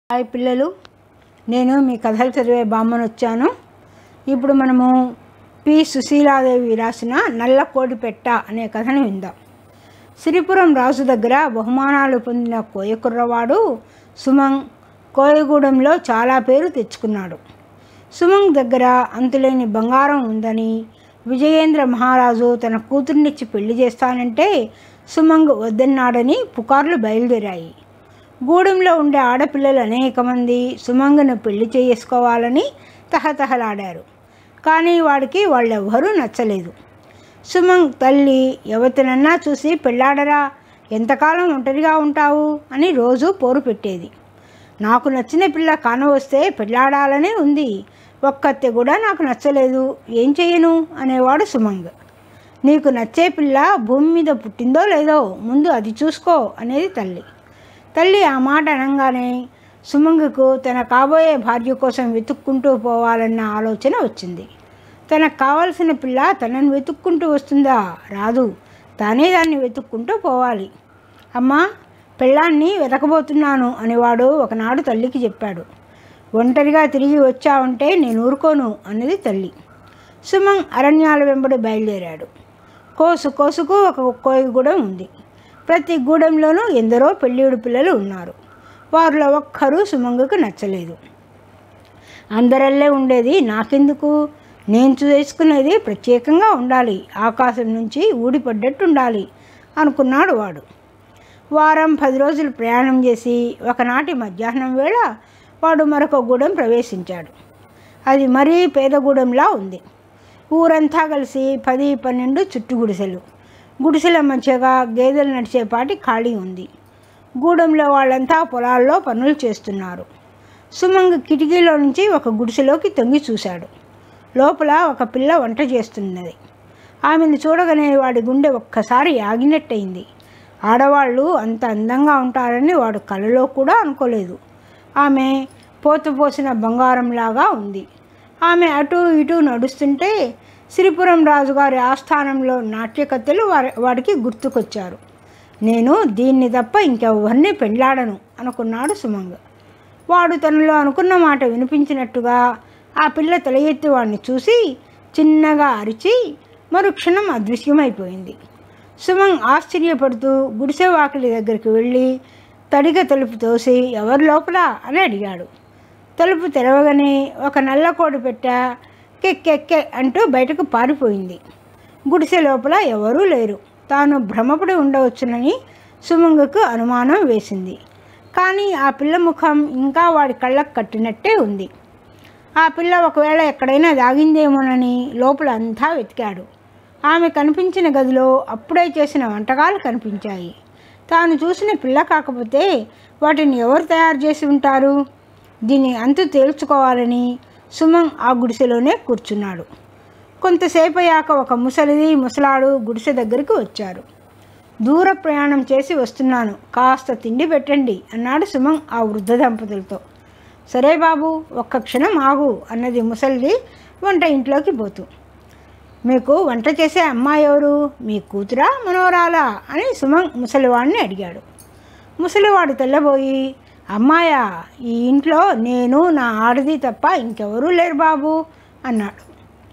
hi పిల్లలు నేను మీ కథలు చదివే బామ్మను వచ్చాను ఇప్పుడు మనము పి సుశీలాదేవి రాసిన నల్ల కోడి పెట్ట అనే కథను విందాం సిరిపురం రాజు దగ్గర బహుమానాలు పొందిన కోయ కుర్రవాడు సుమంగ్ కోయగూడెంలో చాలా పేరు తెచ్చుకున్నాడు సుమంగ్ దగ్గర అంతులేని బంగారం ఉందని విజయేంద్ర మహారాజు తన కూతుర్నిచ్చి పెళ్లి చేస్తానంటే సుమంగ్ వద్దన్నాడని పుకార్లు బయలుదేరాయి గూడెంలో ఉండే ఆడపిల్లలు అనేక మంది సుమంగను పెళ్లి చేసుకోవాలని తహతహలాడారు కానీ వాడికి వాళ్ళెవ్వరూ నచ్చలేదు సుమంగ్ తల్లి ఎవరినన్నా చూసి పెళ్ళాడరా ఎంతకాలం ఒంటరిగా ఉంటావు అని రోజు పోరు పెట్టేది నాకు నచ్చిన పిల్ల కానవస్తే పెళ్ళాడాలనే ఉంది ఒక్కత్తి కూడా నాకు నచ్చలేదు ఏం చేయను అనేవాడు సుమంగ్ నీకు నచ్చే పిల్ల భూమి మీద పుట్టిందో లేదో ముందు అది చూసుకో అనేది తల్లి తల్లి ఆ మాట అనగానే సుమంగుకు తన కాబోయే భార్య కోసం వెతుక్కుంటూ పోవాలన్న ఆలోచన వచ్చింది తనకు కావలసిన పిల్ల తనను వెతుక్కుంటూ వస్తుందా రాదు తానే దాన్ని వెతుక్కుంటూ పోవాలి అమ్మా పెళ్ళాన్ని వెతకబోతున్నాను అనేవాడు ఒకనాడు తల్లికి చెప్పాడు ఒంటరిగా తిరిగి వచ్చావంటే నేను ఊరుకోను అన్నది తల్లి సుమంగ్ అరణ్యాల వెంబడి బయలుదేరాడు కోసు కోసుకు ఒక కోయి గూడెం ఉంది ప్రతి గూడెంలోనూ ఎందరో పెళ్ళిడు పిల్లలు ఉన్నారు వారిలో ఒక్కరూ సుమంగుకు నచ్చలేదు అందరల్లే ఉండేది నాకెందుకు నేను చేసుకునేది ప్రత్యేకంగా ఉండాలి ఆకాశం నుంచి ఊడిపడ్డట్టు ఉండాలి అనుకున్నాడు వాడు వారం పది రోజులు ప్రయాణం చేసి ఒకనాటి మధ్యాహ్నం వేళ వాడు మరొక గూడెం ప్రవేశించాడు అది మరీ పేదగూడెంలా ఉంది ఊరంతా కలిసి పది పన్నెండు చుట్టు గుడిసెలు గుడిసెల మధ్యగా గేదెలు నడిచేపాటి ఖాళీ ఉంది గూడెంలో వాళ్ళంతా పొలాల్లో పనులు చేస్తున్నారు సుమంగ్ కిటికీలో నుంచి ఒక గుడిసెలోకి తొంగి చూశాడు లోపల ఒక పిల్ల వంట చేస్తున్నది ఆమెను చూడగానే వాడి గుండె ఒక్కసారి ఆగినట్టయింది ఆడవాళ్ళు అంత అందంగా ఉంటారని వాడు కలలో కూడా అనుకోలేదు ఆమె పోతపోసిన బంగారంలాగా ఉంది ఆమె అటు ఇటు నడుస్తుంటే సిరిపురం రాజుగారి ఆస్థానంలో నాట్యకత్తెలు వారి వాడికి గుర్తుకొచ్చారు నేను దీన్ని తప్ప ఇంకెవరిని పెళ్ళాడను అనుకున్నాడు సుమంగ వాడు తనలో అనుకున్న మాట వినిపించినట్టుగా ఆ పిల్ల తల ఎత్తి వాడిని చూసి చిన్నగా అరిచి మరుక్షణం అదృశ్యమైపోయింది సుమంగ్ ఆశ్చర్యపడుతూ గుడిసె వాకిలి దగ్గరికి వెళ్ళి తడిగ తలుపు తోసి ఎవరి లోపల అని అడిగాడు తలుపు తెరవగానే ఒక నల్లకోడి పెట్ట కెక్కెక్కె అంటూ బయటకు పారిపోయింది గుడిసె లోపల ఎవరూ లేరు తాను భ్రమపడి ఉండవచ్చునని సుమంగకు అనుమానం వేసింది కానీ ఆ పిల్ల ముఖం ఇంకా వాడి కళ్ళకు కట్టినట్టే ఉంది ఆ పిల్ల ఒకవేళ ఎక్కడైనా దాగిందేమోనని లోపల అంతా వెతికాడు ఆమె కనిపించిన గదిలో అప్పుడే చేసిన వంటకాలు కనిపించాయి తాను చూసిన పిల్ల కాకపోతే వాటిని ఎవరు తయారు చేసి ఉంటారు దీన్ని అంతు తేల్చుకోవాలని సుమంగ్ ఆ గుడిసెలోనే కూర్చున్నాడు కొంతసేపు అయ్యాక ఒక ముసలిది ముసలాడు గుడిసె దగ్గరికి వచ్చారు దూర ప్రయాణం చేసి వస్తున్నాను కాస్త తిండి పెట్టండి అన్నాడు సుమంగ్ ఆ వృద్ధ దంపతులతో సరే బాబు ఒక్క క్షణం ఆగు అన్నది ముసలిది వంట ఇంట్లోకి పోతూ మీకు వంట చేసే అమ్మాయి ఎవరు మీ కూతురా మనోరాలా అని సుమంగ్ ముసలివాడిని అడిగాడు ముసలివాడు తెల్లబోయి అమ్మాయా ఈ ఇంట్లో నేను నా ఆడది తప్ప ఇంకెవరూ లేరు బాబు అన్నాడు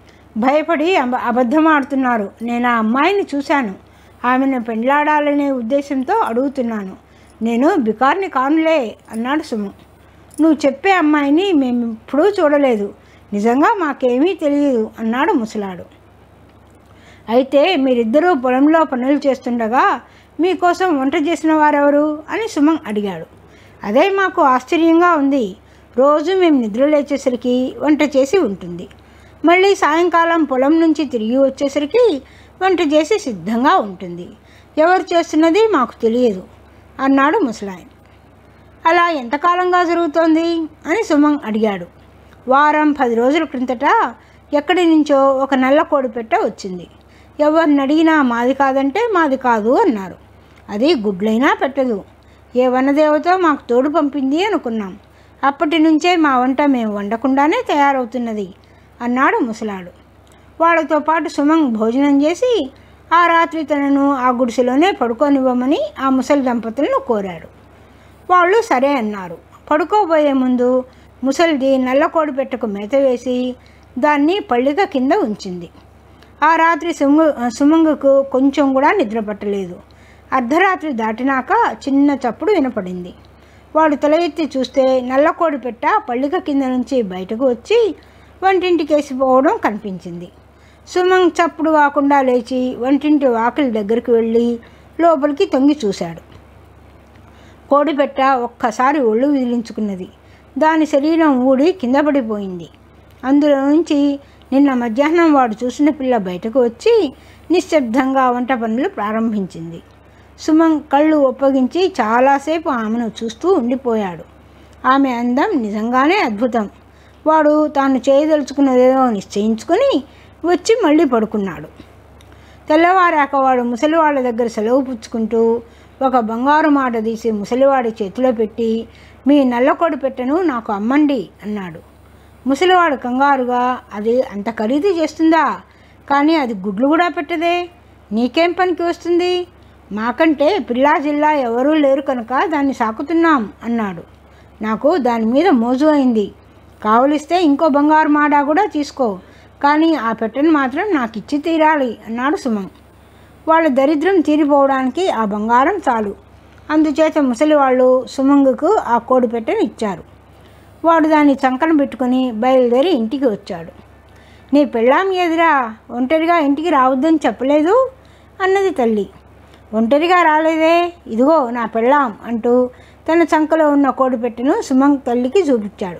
భయపడి అబ అబద్ధం ఆడుతున్నారు నేను ఆ అమ్మాయిని చూశాను ఆమెను పెండ్లాడాలనే ఉద్దేశంతో అడుగుతున్నాను నేను బికార్ని కానులే అన్నాడు సుము నువ్వు చెప్పే అమ్మాయిని మేము ఎప్పుడూ చూడలేదు నిజంగా మాకేమీ తెలియదు అన్నాడు ముసలాడు అయితే మీరిద్దరూ పొలంలో పనులు చేస్తుండగా మీకోసం వంట చేసిన వారెవరు అని సుమంగ్ అడిగాడు అదే మాకు ఆశ్చర్యంగా ఉంది రోజు మేము నిద్ర లేచేసరికి వంట చేసి ఉంటుంది మళ్ళీ సాయంకాలం పొలం నుంచి తిరిగి వచ్చేసరికి వంట చేసి సిద్ధంగా ఉంటుంది ఎవరు చేస్తున్నది మాకు తెలియదు అన్నాడు ముసలాయన్ అలా ఎంతకాలంగా జరుగుతోంది అని సుమంగ్ అడిగాడు వారం పది రోజుల క్రిందట ఎక్కడి నుంచో ఒక నల్ల కోడి పెట్ట వచ్చింది ఎవరిని అడిగినా మాది కాదంటే మాది కాదు అన్నారు అది గుడ్లైనా పెట్టదు ఏ వనదేవతో మాకు తోడు పంపింది అనుకున్నాం అప్పటి నుంచే మా వంట మేము వండకుండానే తయారవుతున్నది అన్నాడు ముసలాడు వాళ్ళతో పాటు సుమంగ్ భోజనం చేసి ఆ రాత్రి తనను ఆ గుడిసెలోనే పడుకోనివ్వమని ఆ ముసలి దంపతులను కోరాడు వాళ్ళు సరే అన్నారు పడుకోబోయే ముందు ముసలిది నల్ల కోడి పెట్టకు మేత వేసి దాన్ని పళ్ళిక కింద ఉంచింది ఆ రాత్రి సుమ సుమంగుకు కొంచెం కూడా నిద్ర పట్టలేదు అర్ధరాత్రి దాటినాక చిన్న చప్పుడు వినపడింది వాడు తల ఎత్తి చూస్తే నల్లకోడి పెట్ట పళ్ళిక కింద నుంచి బయటకు వచ్చి వంటింటికి వేసిపోవడం కనిపించింది సుమంగ్ చప్పుడు కాకుండా లేచి వంటింటి వాకిలి దగ్గరికి వెళ్ళి లోపలికి తొంగి చూశాడు కోడిపెట్ట ఒక్కసారి ఒళ్ళు విదిలించుకున్నది దాని శరీరం ఊడి కింద పడిపోయింది అందులో నుంచి నిన్న మధ్యాహ్నం వాడు చూసిన పిల్ల బయటకు వచ్చి నిశ్శబ్దంగా వంట పనులు ప్రారంభించింది సుమంగ్ కళ్ళు ఒప్పగించి చాలాసేపు ఆమెను చూస్తూ ఉండిపోయాడు ఆమె అందం నిజంగానే అద్భుతం వాడు తాను చేయదలుచుకున్నదేదో నిశ్చయించుకొని వచ్చి మళ్ళీ పడుకున్నాడు తెల్లవారాక వాడు ముసలివాళ్ళ దగ్గర సెలవు పుచ్చుకుంటూ ఒక బంగారు మాట తీసి ముసలివాడి చేతిలో పెట్టి మీ నల్లకొడి పెట్టెను నాకు అమ్మండి అన్నాడు ముసలివాడు కంగారుగా అది అంత ఖరీదు చేస్తుందా కానీ అది గుడ్లు కూడా పెట్టదే నీకేం పనికి వస్తుంది మాకంటే పిల్లా జిల్లా ఎవరూ లేరు కనుక దాన్ని సాకుతున్నాం అన్నాడు నాకు దాని మీద మోజు అయింది కావలిస్తే ఇంకో బంగారు మాడా కూడా తీసుకో కానీ ఆ పెట్టెను మాత్రం నాకు ఇచ్చి తీరాలి అన్నాడు సుమంగ్ వాళ్ళ దరిద్రం తీరిపోవడానికి ఆ బంగారం చాలు అందుచేత ముసలివాళ్ళు సుమంగుకు ఆ కోడి పెట్టెను ఇచ్చారు వాడు దాన్ని చంకన పెట్టుకుని బయలుదేరి ఇంటికి వచ్చాడు నీ పెళ్ళాం ఎదురా ఒంటరిగా ఇంటికి రావద్దని చెప్పలేదు అన్నది తల్లి ఒంటరిగా రాలేదే ఇదిగో నా పెళ్ళాం అంటూ తన చంకలో ఉన్న కోడి పెట్టెను సుమంగ్ తల్లికి చూపించాడు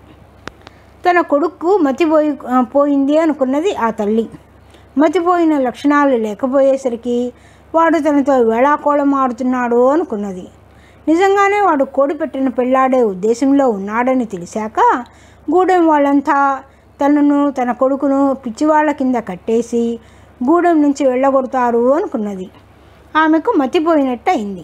తన కొడుక్కు మతిపోయి పోయింది అనుకున్నది ఆ తల్లి మతిపోయిన లక్షణాలు లేకపోయేసరికి వాడు తనతో వేళాకోళం ఆడుతున్నాడు అనుకున్నది నిజంగానే వాడు కోడి పెట్టిన పెళ్ళాడే ఉద్దేశంలో ఉన్నాడని తెలిసాక గూడెం వాళ్ళంతా తనను తన కొడుకును పిచ్చివాళ్ల కింద కట్టేసి గూడెం నుంచి వెళ్ళగొడతారు అనుకున్నది ఆమెకు మతిపోయినట్టు అయింది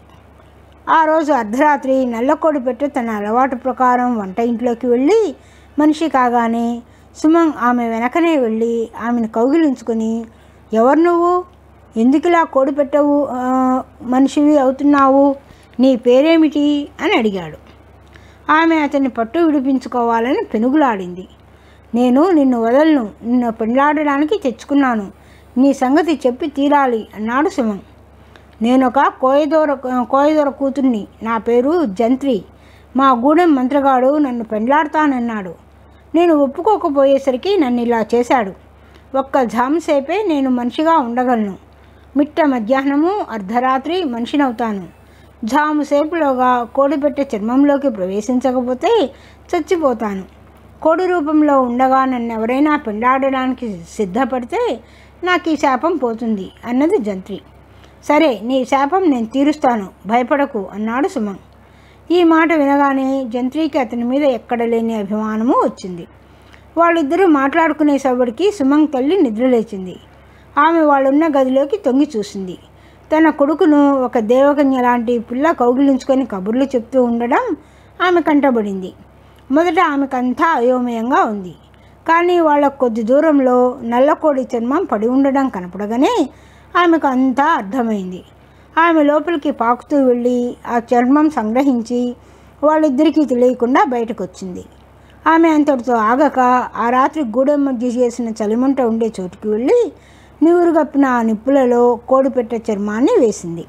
ఆ రోజు అర్ధరాత్రి నల్లకోడి పెట్టి తన అలవాటు ప్రకారం వంట ఇంట్లోకి వెళ్ళి మనిషి కాగానే సుమంగ్ ఆమె వెనకనే వెళ్ళి ఆమెను కౌగిలించుకొని ఎవరు నువ్వు ఎందుకులా కోడి పెట్టవు ఆ, మనిషివి అవుతున్నావు నీ పేరేమిటి అని అడిగాడు ఆమె అతన్ని పట్టు విడిపించుకోవాలని పెనుగులాడింది నేను నిన్ను వదలను నిన్ను పెండ్లాడడానికి తెచ్చుకున్నాను నీ సంగతి చెప్పి తీరాలి అన్నాడు సుమంగ్ నేనొక కోయదోర కోయదొర కూతుర్ని నా పేరు జంత్రి మా గూడెం మంత్రగాడు నన్ను పెండ్లాడతానన్నాడు నేను ఒప్పుకోకపోయేసరికి నన్ను ఇలా చేశాడు ఒక్క జామసేపే నేను మనిషిగా ఉండగలను మిట్ట మధ్యాహ్నము అర్ధరాత్రి మనిషినవుతాను జాము సేపులోగా కోడిపెట్టె చర్మంలోకి ప్రవేశించకపోతే చచ్చిపోతాను కోడి రూపంలో ఉండగా నన్ను ఎవరైనా పెండాడడానికి సిద్ధపడితే నాకు ఈ శాపం పోతుంది అన్నది జంత్రి సరే నీ శాపం నేను తీరుస్తాను భయపడకు అన్నాడు సుమంగ్ ఈ మాట వినగానే జంత్రికి అతని మీద ఎక్కడ లేని అభిమానము వచ్చింది వాళ్ళిద్దరూ మాట్లాడుకునే సవ్వడికి సుమంగ్ తల్లి నిద్రలేచింది ఆమె వాళ్ళున్న గదిలోకి తొంగి చూసింది తన కొడుకును ఒక దేవకన్య లాంటి పిల్ల కౌగిలించుకొని కబుర్లు చెప్తూ ఉండడం ఆమె కంటబడింది మొదట ఆమెకంతా అయోమయంగా ఉంది కానీ వాళ్ళ కొద్ది దూరంలో నల్లకోడి చర్మం పడి ఉండడం కనపడగానే ఆమెకు అంతా అర్థమైంది ఆమె లోపలికి పాకుతూ వెళ్ళి ఆ చర్మం సంగ్రహించి వాళ్ళిద్దరికీ తెలియకుండా బయటకు వచ్చింది ఆమె అంతటితో ఆగక ఆ రాత్రి గూడెం మధ్య చేసిన చలిమంట ఉండే చోటుకి వెళ్ళి నివురుగప్పిన ఆ నిప్పులలో కోడిపెట్ట చర్మాన్ని వేసింది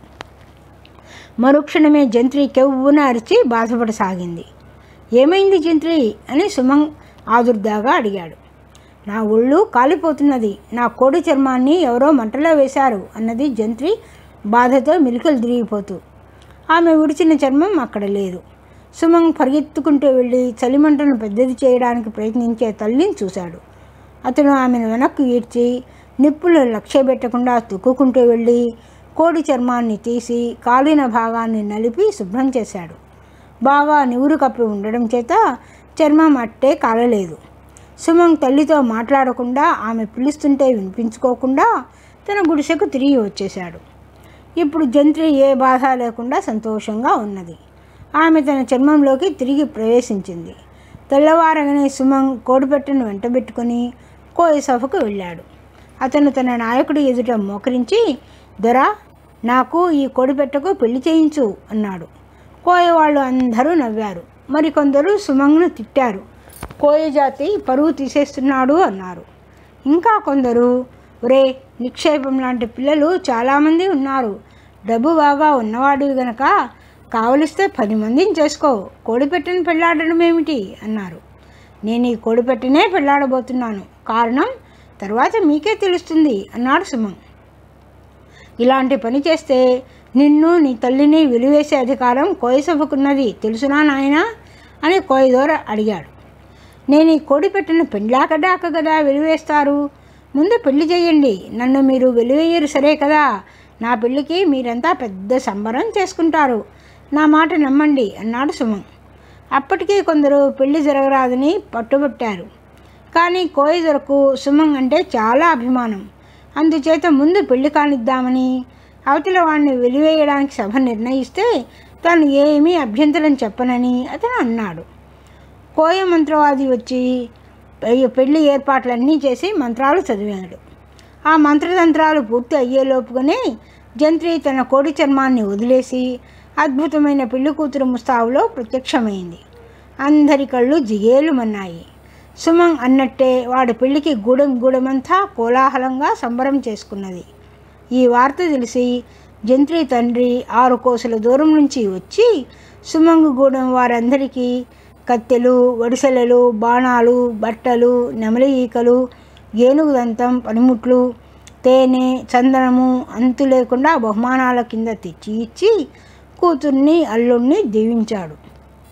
మరుక్షణమే జంత్రి కెవ్వున అరిచి బాధపడసాగింది ఏమైంది జంత్రి అని సుమంగ్ ఆదుర్దాగా అడిగాడు నా ఒళ్ళు కాలిపోతున్నది నా కోడి చర్మాన్ని ఎవరో మంటలో వేశారు అన్నది జంత్రి బాధతో మిలికలు తిరిగిపోతూ ఆమె విడిచిన చర్మం అక్కడ లేదు సుమంగ్ పరిగెత్తుకుంటూ వెళ్ళి చలిమంటను పెద్దది చేయడానికి ప్రయత్నించే తల్లిని చూశాడు అతను ఆమెను వెనక్కు ఈడ్చి నిప్పులు లక్ష్య పెట్టకుండా తుక్కుకుంటూ వెళ్ళి కోడి చర్మాన్ని తీసి కాలిన భాగాన్ని నలిపి శుభ్రం చేశాడు బాగా నివురు కప్పి ఉండడం చేత చర్మం అట్టే కాలలేదు సుమంగ్ తల్లితో మాట్లాడకుండా ఆమె పిలుస్తుంటే వినిపించుకోకుండా తన గుడిసెకు తిరిగి వచ్చేశాడు ఇప్పుడు జంత్రి ఏ బాధ లేకుండా సంతోషంగా ఉన్నది ఆమె తన చర్మంలోకి తిరిగి ప్రవేశించింది తెల్లవారగానే సుమంగ్ కోడిపెట్టెను వెంటబెట్టుకుని కోయ సభకు వెళ్ళాడు అతను తన నాయకుడి ఎదుట మోకరించి దొరా నాకు ఈ కోడిపెట్టకు పెళ్లి చేయించు అన్నాడు కోయ వాళ్ళు అందరూ నవ్వారు మరికొందరు సుమంగ్ను తిట్టారు కోయ జాతి పరువు తీసేస్తున్నాడు అన్నారు ఇంకా కొందరు ఒరే నిక్షేపం లాంటి పిల్లలు చాలామంది ఉన్నారు డబ్బు బాగా ఉన్నవాడివి గనక కావలిస్తే పది మందిని చేసుకో కోడిపెట్టని పెళ్ళాడడం ఏమిటి అన్నారు నేను ఈ కోడిపెట్టనే పెళ్ళాడబోతున్నాను కారణం తర్వాత మీకే తెలుస్తుంది అన్నాడు సుమంగ్ ఇలాంటి పని చేస్తే నిన్ను నీ తల్లిని వెలివేసే అధికారం కోయసభకున్నది తెలుసునా నాయనా అని కోయదోర అడిగాడు నేను ఈ కోడి పెట్టిన పెండ్లాకడాక కదా వెలివేస్తారు ముందు పెళ్లి చేయండి నన్ను మీరు వెలివేయరు సరే కదా నా పెళ్ళికి మీరంతా పెద్ద సంబరం చేసుకుంటారు నా మాట నమ్మండి అన్నాడు సుమంగ్ అప్పటికే కొందరు పెళ్లి జరగరాదని పట్టుబట్టారు కానీ కోయదొరకు సుమంగ్ అంటే చాలా అభిమానం అందుచేత ముందు పెళ్లి కానిద్దామని అవతల వాడిని వెలివేయడానికి సభ నిర్ణయిస్తే తాను ఏమీ అభ్యంతరం చెప్పనని అతను అన్నాడు కోయ మంత్రవాది వచ్చి పె- పెళ్లి ఏర్పాట్లన్నీ చేసి మంత్రాలు చదివాడు ఆ మంత్రతంత్రాలు పూర్తి అయ్యేలోపుగానే జంత్రి తన కోడి చర్మాన్ని వదిలేసి అద్భుతమైన పెళ్లి కూతురు ముస్తాబులో ప్రత్యక్షమైంది అందరి కళ్ళు జిగేలుమన్నాయి సుమంగ్ అన్నట్టే వాడి పెళ్లికి గూడెం గూడెమంతా కోలాహలంగా సంబరం చేసుకున్నది ఈ వార్త తెలిసి జంత్రి తండ్రి ఆరు కోసల దూరం నుంచి వచ్చి సుమంగు గూడెం వారందరికీ కత్తెలు వడిసెలలు బాణాలు బట్టలు నెమలి ఈకలు ఏనుగు దంతం పనిముట్లు తేనె చందనము అంతు లేకుండా బహుమానాల కింద తెచ్చి ఇచ్చి కూతుర్ని అల్లుణ్ణి దీవించాడు